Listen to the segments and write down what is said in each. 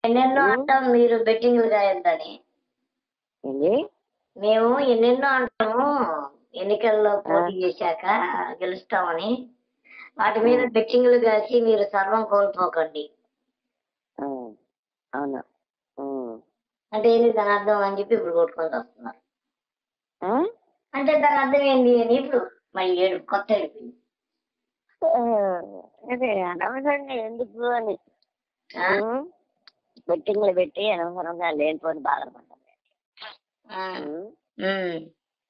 ఎన్నెన్నో ఉమ్. అంటాం మీరు బెట్టింగ్లు కాయొద్దని ఏంది మేము ఎన్నెన్నో అంటాము ఎన్నికల్లో పోటీ చేశాక గెలుస్తామని వాటి మీద బెట్టింగ్లు కాసి మీరు సర్వం కోల్పోకండి ఆ, అవును ఉమ్. అంటే ఏంటి దాని అర్థం అని చెప్పి ఇప్పుడు కొట్టుకొని వస్తున్నారు ఆ? అంటే దాని అర్థం ఏంటి అని ఇప్పుడు మళ్ళీ ఏడు కొత్త ఏడుపు ఆ, అదే అనవసరంగా ఎందుకు అని ఆ? ఉమ్. బెట్టింగ్లు పెట్టి అనవసరంగా లేనిపోని బాధపడతాం ఆ. ఉమ్. ఉమ్.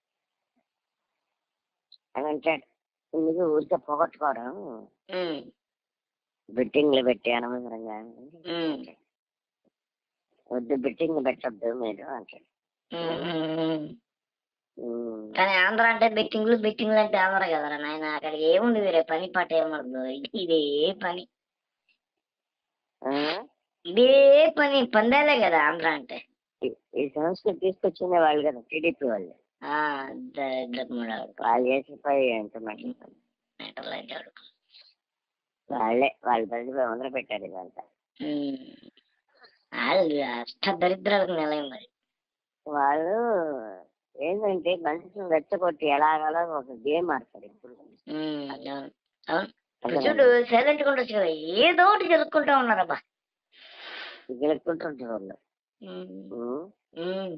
అని అంటాడు ఎందుకు ఊరికే పోగొట్టుకోవడం ఉమ్. బెట్టింగ్లు పెట్టి అనవసరంగా ఉమ్. వద్దు బెట్టింగ్ పెట్టద్దు మీరు అంటాడు ఉమ్. ఉమ్. ఉమ్. కానీ ఆంధ్ర అంటే బెట్టింగ్లు బెట్టింగ్లు అంటే ఆంధ్ర కదరా నాయన అక్కడ ఏముంది వేరే పని పాట ఏమన్నదు ఇదే పని ఆ? ఇదే పని పందాలే కదా ఆంధ్ర అంటే ఈ- ఈ సంస్కృతి తీసుకొచ్చిన వాళ్ళు కదా టీడీపీ వాళ్ళు ఆ దరిద్రపు మూడాడు వాళ్ళు చేసిపోయి ఎంత మంది మేటలు అంటాడు వాళ్ళే వాళ్ళ ప్రతిభ మొదలు పెట్టారు ఇదంతా వాళ్ళు అష్ట దరిద్రాలకు నిలయం మరి వాళ్ళు ఏంటంటే మనుషులు రెచ్చగొట్టి ఎలాగలా ఒక గేమ్ ఆడతారు ఇప్పుడు ఉమ్, అవును. అవును ఇప్పుడు చూడు సైలెంట్ గా ఉండొచ్చు కదా ఏదో ఒకటి చదువుకుంటా ఉన్నారబ్బా గెలుపుకుంటుంటారు వాళ్ళు ఉమ్, ఉమ్. ఉమ్,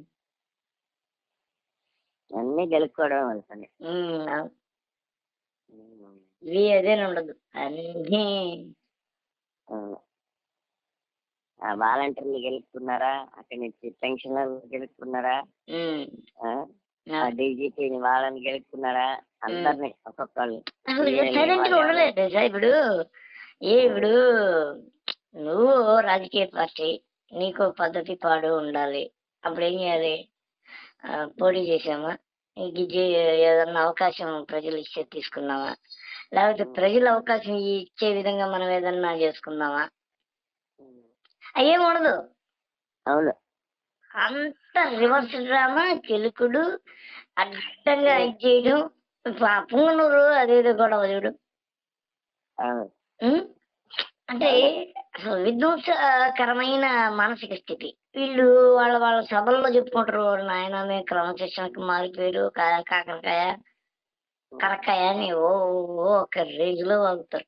అన్ని గెలుపుకోవడం వాళ్ళ పని ఉమ్, అవును. ఉమ్. ఇవి అదే ఉండదు అన్నీ అవును. ఆ వాలంటీర్లు గెలుపుకున్నారా అక్కడి నుంచి పెన్షనర్లు గెలుపుకున్నారా ఉమ్, ఆ? ఆ అవును. డీజీపీని వాళ్ళని గెలుపుకున్నారా అందరినీ ఒక్కొక్కళ్ళు అసలు వీళ్ళని సైలెంట్ గా వాళ్ళని ఉండలేదు తెలుసా ఇప్పుడు ఏ ఇప్పుడు నువ్వు రాజకీయ పార్టీ నీకు పద్ధతి పాడు ఉండాలి అప్పుడు ఏం చేయాలి ఆ, పోటీ చేసామా ఇంక ఇది ఏదన్నా అవకాశం ప్రజలు ఇచ్చే తీసుకున్నామా లేకపోతే ప్రజలు అవకాశం ఇచ్చే విధంగా మనం ఏదన్నా చేసుకుందామా అయ్యేం ఉండదు అవును అంత రివర్స్ డ్రామా కెలుకుడు అడ్డంగా ఇది చేయడం ప- పుంగనూరు అదేదో గొడవ చూడు అవును ఉం? అంటే అసలు విధ్వంసకరమైన మానసిక స్థితి వీళ్ళు వాళ్ళ వాళ్ళ సభల్లో చెప్పుకుంటారు నాయన మేము క్రమశిక్షణకి మారిపోయారు కా- కాకరకాయ కరకాయ అని ఓ ఓ ఒక రేంజ్ లో వాగుతారు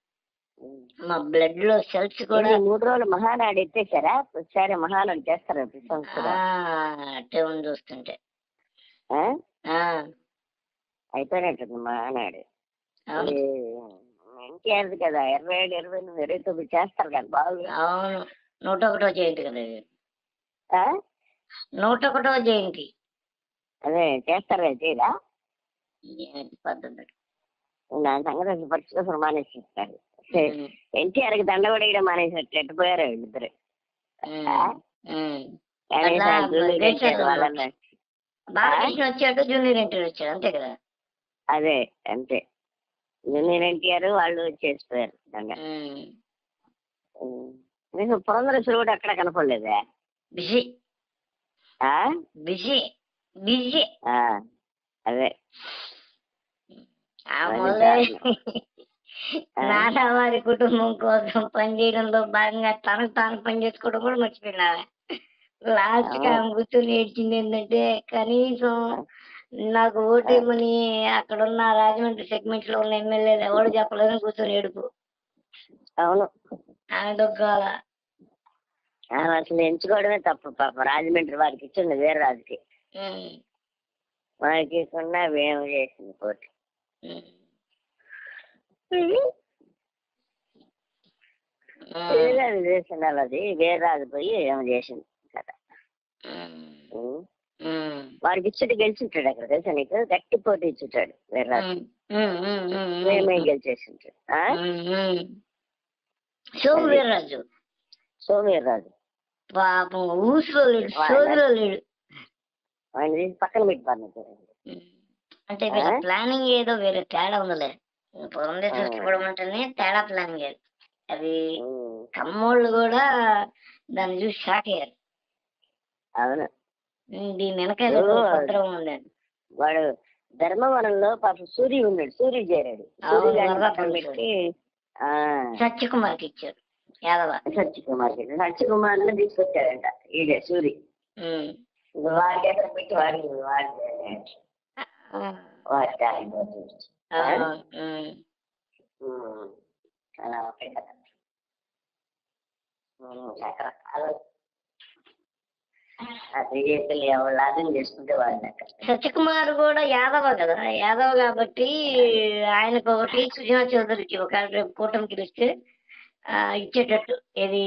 మా బ్లడ్ లో సెల్స్ కూడా ఇది మూడు రోజులు మహానాడు ఎత్తేసారా ఒకసారి మహానాడు చేస్తారు ప్రతి ఆ, సంవత్సరం అట్టే ఉంది చూస్తుంటే ఆ? ఆ, అయిపోయినట్టుంది మహానాడు అవును ఎన్టీఆర్ కదా ఇరవై ఏడు ఇరవై ఎనిమిది ఇరవై తొమ్మిది చేస్తారు కదా బాగా అవును నూట ఒకటో జయంతి కదా ఇది ఆ? నూట ఒకటో జయంతి అదే చేస్తారు కదా చేయరా ఏంటి పద్ధతి నా సంగతి అసలు పట్టుకోసం మానేసిస్తారు ఉం. ఎన్టీఆర్ కి దండ కూడా వేయడం మానేసినట్టు ఎట్టుపోయారు వీళ్ళిద్దరు ఉం. ఆ? ఉం. కనీసం అట్లా జూనియర్ దేశాలు ఎన్టీఆర్ వాళ్ళన్న బాలకృష్ణ వచ్చాడు జూనియర్ ఎన్టీఆర్ వచ్చాడు అంతే కదా అదే అంతే జూనియర్ ఎన్టీఆర్ వాళ్ళు చేసిపోయారు దండ ఉం. ఉం. మీకు పురంధరేశ్వరు కూడా ఎక్కడ కనపడలేదా బిజీ ఆ? బిజీ బిజీ ఆ, అదే ఆ అది మొదలే ఆ. నానా వారి కుటుంబం కోసం పనిచేయడంలో భాగంగా తనకు తాను పని చేసుకోవడం కూడా మర్చిపోయినా లాస్ట్ కి ఆమె కూర్చొని ఏడ్చింది ఏంటంటే కనీసం నాకు ఓటేమని అక్కడ ఉన్న రాజమండ్రి సెగ్మెంట్ లో ఉన్న ఎమ్మెల్యేలు ఎవరు చెప్పలేదని కూర్చొని ఏడుపు అవును ఆమె దొగ్గాల ఆమె అసలు ఎంచుకోవడమే తప్పు పాప రాజమండ్రి వారికి ఇచ్చింది వేరే రాజుకి వారికి ఇస్తున్నా మేము చేసింది కోర్టు వేరే రాజు చేసింది అది వేరే రాజు పోయి ఏమో చేసింది కదా ఉం. వారికి ఇచ్చుడు గెలిచింటాడు అక్కడ తెలుసా నీకు గట్టి పోటీ ఇచ్చుంటాడు వేరే రాజు మేమే గెలిచేసింటాడు ఆ? సోము వీర్రాజు సోమవీర్ రాజు పాపం ఊసులో లేడు సోదిలో లేడు ఆయన తీసి పక్కన పెట్టి పర్లేదు అంటే వీళ్ళ ఆ? ప్లానింగ్ ఏదో వేరే తేడా ఉందిలే పురంధేశ్వరికి ఇవ్వడం అంటేనే తేడా ప్లానింగ్ అది అది కమ్మోళ్ళు కూడా దాన్ని చూసి షాక్ అయ్యారు అవును ఉమ్, దీని వెనక ఏదో ఓ. భద్రం ఉందని వాడు ధర్మవరంలో పాపం సూర్య ఉన్నాడు సూర్య చేరాడు అవును, సూర్య గారిని వరద పక్కన పోలీసు. పెట్టి ఆ, సత్యకుమార్కి ఇచ్చారు యాదవ సత్యకుమార్ కి సత్యకుమార్ ని తీసుకొచ్చాడంట ఈడే సూరి ఉమ్. వాడికి ఎక్కడ పెట్టి వాడి వాడి ఆ, వాడి టాలెంట్ చూపించు. ఆ, ఉమ్. ఉమ్. అలా ఉంటాయి కదా ఉమ్, రకరకాలు ఆ బీజేపీలు ఎవరు లాభం చేసుకుంటే వాళ్ళు అక్కడ సత్యకుమార్ కూడా యాదవ కదా యాదవ కాబట్టి ఆయనకు ఒకటి సుజనా చౌదరికి ఒక రేపు కూటమి గెలిస్తే ఆ, ఇచ్చేటట్టు ఏది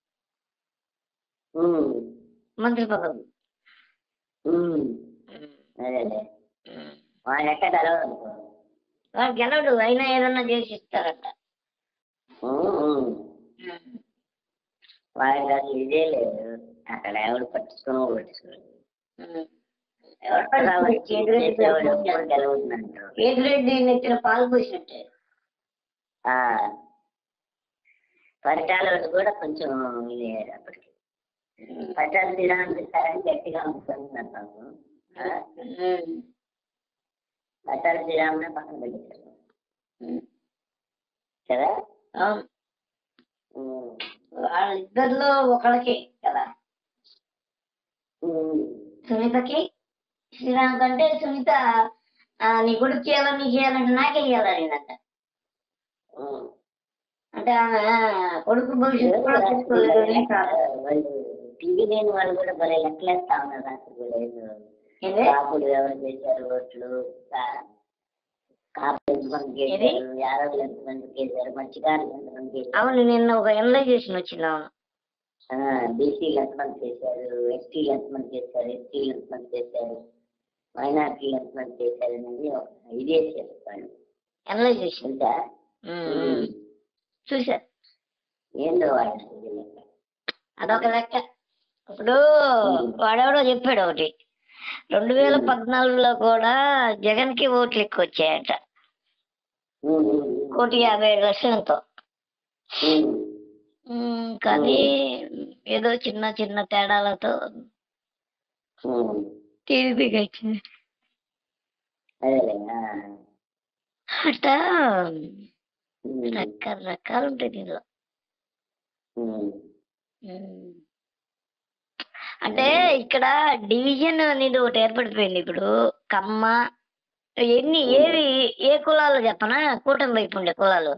ఉమ్. మంత్రి పదవి ఉమ్. ఉమ్. అదే అదే ఉమ్. వాళ్ళు ఎక్కడ తెలవదు వాడు గెలవడు అయినా ఏదన్నా చేసి ఇస్తారట ఉమ్, ఉమ్. ఉమ్. వాళ్ళకి అసలు ఇదే లేదు అక్కడ ఎవడు పట్టించుకోను పట్టించుకోను ఉమ్. ఎవరు రావాలి చేసేవాడు ఎవరు గెలవద్దంటారు ఏదిరెడ్డి నెత్తిన పాలు పోసినట్టే ఆ. పరిటాలు కూడా కొంచెం ఇది అప్పటికి పరిటాలు శ్రీరామకృష్ణ గట్టిగా ఉంటుంది అంటాము ఉమ్. పరిటాలు శ్రీరామునే పక్కన పెట్టేశారు ఉమ్. కదా అవును ఉమ్. వాళ్ళిద్దరిలో ఒకళ్ళకి కదా ఉమ్. సునీతకి శ్రీరామ్ కంటే సునీత ఆ, నీ కొడుకు చేయాలా నీ చేయాలంటే నాకే చేయాలనిందంట ఉమ్. అంటే ఆమె కొడుకు భవిష్యత్తు కూడా చూసుకోలేదు అని కాదు. వాళ్ళు టీవీ లేని వాళ్ళు కూడా భలే లెక్కలేస్తా ఉన్నారు అసలు లేదు ఏంది? కాపులు ఎవరు చేశారు ఓట్లు కా- కాపులు ఎంతమంది చేశారు యాదవులు ఎంతమంది చేశారు మత్స్యకారులు ఎంతమంది చేశారు అవును నిన్న ఒక ఎనలైజేషన్ వచ్చింది అవును బీసీలు ఎంతమంది చేశారు ఎస్టీలు ఎంతమంది చేశారు ఎస్టీలు ఎంతమంది చేశారు మైనార్టీలు ఎంతమంది చేశారు అనేది ఒక ఇది వేసారు వాళ్ళు ఎనలైజేషన్ తెలుసా చూసా ఏందో వాళ్ళు అదొక లెక్క ఇప్పుడు వాడెవడో చెప్పాడు ఒకటి రెండు వేల పద్నాలుగులో కూడా జగన్ కి ఓట్లు ఎక్కువ వచ్చాయట కోటి యాభై ఏడు లక్షలతో ఉమ్, కానీ ఏదో చిన్న చిన్న తేడాలతో టీడీపీకి వచ్చింది అదే అట్లా రకరకాలు ఉంటాయి దీనిలో ఉమ్. అంటే ఇక్కడ డివిజన్ అనేది ఒకటి ఏర్పడిపోయింది ఇప్పుడు కమ్మ ఎన్ని ఏవి ఏ కులాలు చెప్పనా కూటమి వైపు ఉండే కులాలు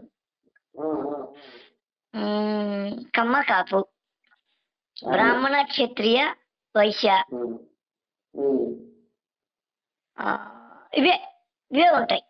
ఉమ్, కమ్మ కాపు బ్రాహ్మణ క్షత్రియ వైశ్య ఆ, ఇవే ఇవే ఉంటాయి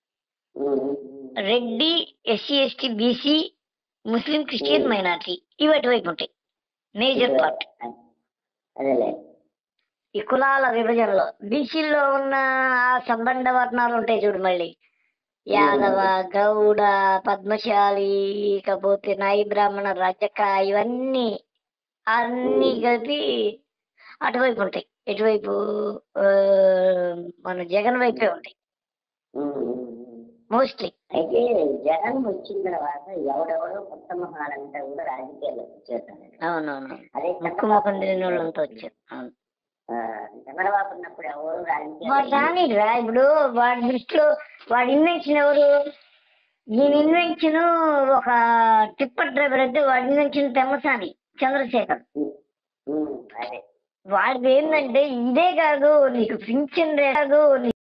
Reddy SC ST BC Muslim Christian minority ఇవి అటువైపు ఉంటాయి మేజర్ పార్ట్ అదేలే ఈ కులాల విభజనలో బీసీలో ఉన్న ఆ సంబంధ వర్ణాలు ఉంటాయి చూడు మళ్ళీ యాదవ గౌడ పద్మశాలి ఇకపోతే నాయి బ్రాహ్మణ రజక ఇవన్నీ అన్ని కలిపి అటువైపు ఉంటాయి ఎటువైపు ఆ, మన జగన్ వైపే ఉంటాయి మోస్ట్లీ అయితే జగన్ వచ్చిన తర్వాత ఎవడెవడో కొత్త మహాలంతా కూడా రాజకీయాల్లో వచ్చేస్తాడు అవునవును అదే ముక్కు ముఖం తెలియని వాళ్ళంతా వచ్చారు అవును ఆ, చంద్రబాబు ఉన్నప్పుడు ఎవరు వాడు రాజకీయాలు రానిరా ఇప్పుడు వాడి దృష్టిలో వాడి ఇన్వెన్షన్ ఎవరు ఈయన ఇన్వెన్షన్ ఒక టిప్పర్ డ్రైవర్ అయితే వాడి ఇన్వెన్షన్ తెమ్మసాని చంద్రశేఖర్ ఉమ్, అదే వాడిది ఏంటంటే ఇదే కాదు నీకు పింఛన్ రే- కాదు